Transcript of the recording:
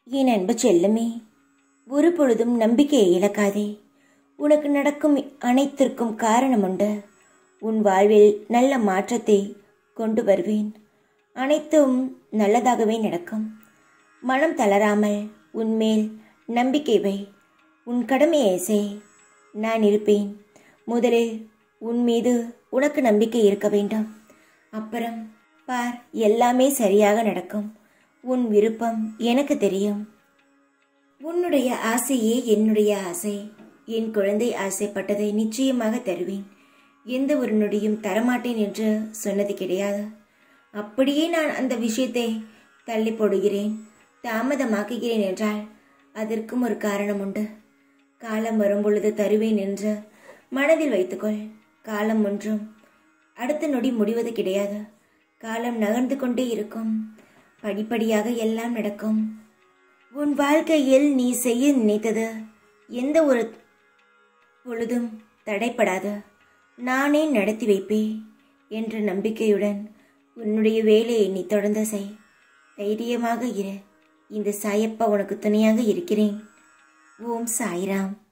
என் அன்பு செல்லமே ஒரு பொழுதும் நம்பிக்கையை இழக்காதே உனக்கு நடக்கும் அனைத்திற்கும் காரணம் உண்டு உன் வாழ்வில் நல்ல மாற்றத்தை கொண்டு வருவேன் அனைத்தும் நல்லதாகவே நடக்கும் மனம் தளராமல் உன்மேல் நம்பிக்கை வை உன் கடமையை செய் நான் இருப்பேன் முதலில் உன் மீது உனக்கு நம்பிக்கை இருக்க வேண்டும் அப்புறம் பார் எல்லாமே சரியாக நடக்கும் உன் விருப்பம் எனக்கு தெரியும் உன்னுடைய ஆசையே என்னுடைய ஆசை என் குழந்தை ஆசைப்பட்டதை நிச்சயமாக தருவேன் எந்த ஒரு நொடியும் தரமாட்டேன் என்று சொன்னது கிடையாது அப்படியே நான் அந்த விஷயத்தை தள்ளி போடுகிறேன் தாமதமாக்குகிறேன் என்றால் அதற்கும் ஒரு காரணம் உண்டு காலம் வரும்பொழுது தருவேன் என்று மனதில் வைத்துக்கொள் காலம் ஒன்றும் அடுத்த நொடி முடிவது கிடையாது காலம் நகர்ந்து கொண்டே இருக்கும் படிப்படியாக எல்லாம் நடக்கும் உன் வாழ்க்கையில் நீ செய்ய நினைத்தது எந்த ஒரு பொழுதும் தடைப்படாது நானே நடத்தி வைப்பே என்ற நம்பிக்கையுடன் உன்னுடைய வேலையை நீ தொடர்ந்து செய் தைரியமாக இரு இந்த சாயப்பா உனக்கு துணையாக இருக்கிறேன் ஓம் சாய்ராம்